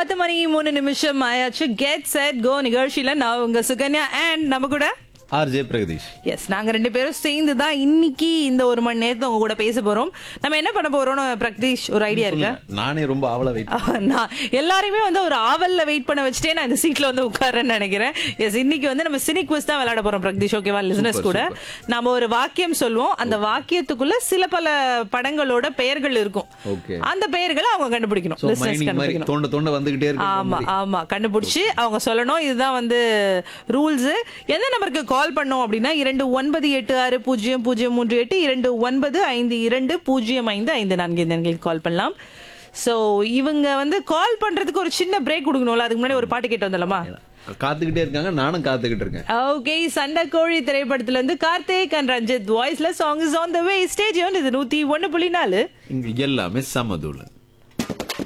பத்து மணி மூணு நிமிஷம் ஆயாச்சு கெட் செட் கோ நிகழ்ச்சியில நான் உங்க சுகன்யா அண்ட் நம்ம கூட ஆர்ஜே பிரகதீஷ் எஸ் நாங்க ரெண்டு பேரும் சேர்ந்து தான் இன்னைக்கு இந்த ஒரு மணி நேரத்தை உங்க கூட பேச போறோம் நம்ம என்ன பண்ண போறோம்னு பிரக்தீஷ் ஒரு ஐடியா இருக்கா நானே ரொம்ப ஆவலா வெயிட் நான் எல்லாரையுமே வந்து ஒரு ஆவல்ல வெயிட் பண்ண வச்சுட்டே நான் இந்த சீட்ல வந்து உட்காரேன்னு நினைக்கிறேன் எஸ் இன்னைக்கு வந்து நம்ம சினிக் குவிஸ் தான் விளையாட போறோம் பிரக்தீஷ் ஓகேவா லிசனர்ஸ் கூட நம்ம ஒரு வாக்கியம் சொல்லுவோம் அந்த வாக்கியத்துக்குள்ள சில பல படங்களோட பெயர்கள் இருக்கும் ஓகே அந்த பெயர்களை அவங்க கண்டுபிடிக்கணும் சோ listeners மைனிங் மாதிரி கண்டுபிடிக்கணும் தோண்ட தோண்ட வந்துகிட்டே இருக்கு ஆமா ஆமா கண்டுபிடிச்சு அவங்க சொல்லணும் இதுதான் வந்து ரூல்ஸ் எந்த நம்பருக்கு கால் பண்ணோம் அப்படின்னா இரண்டு ஒன்பது எட்டு ஆறு பூஜ்ஜியம் பூஜ்ஜியம் மூன்று எட்டு இரண்டு ஒன்பது ஐந்து இரண்டு பூஜ்ஜியம் ஐந்து ஐந்து நான்கு இந்த எண்களுக்கு கால் பண்ணலாம் சோ இவங்க வந்து கால் பண்றதுக்கு ஒரு சின்ன பிரேக் கொடுக்கணும்ல அதுக்கு முன்னாடி ஒரு பாட்டு கேட்டு வந்துடலாமா காத்துக்கிட்டே இருக்காங்க நானும் காத்துக்கிட்டு இருக்கேன் ஓகே சண்டை கோழி திரைப்படத்துல இருந்து கார்த்திக் அண்ட் ரஞ்சித் வாய்ஸ்ல song is on the way stage இது நூத்தி ஒன்னு புள்ளி நாலு இங்க எல்லாமே சமதூளன்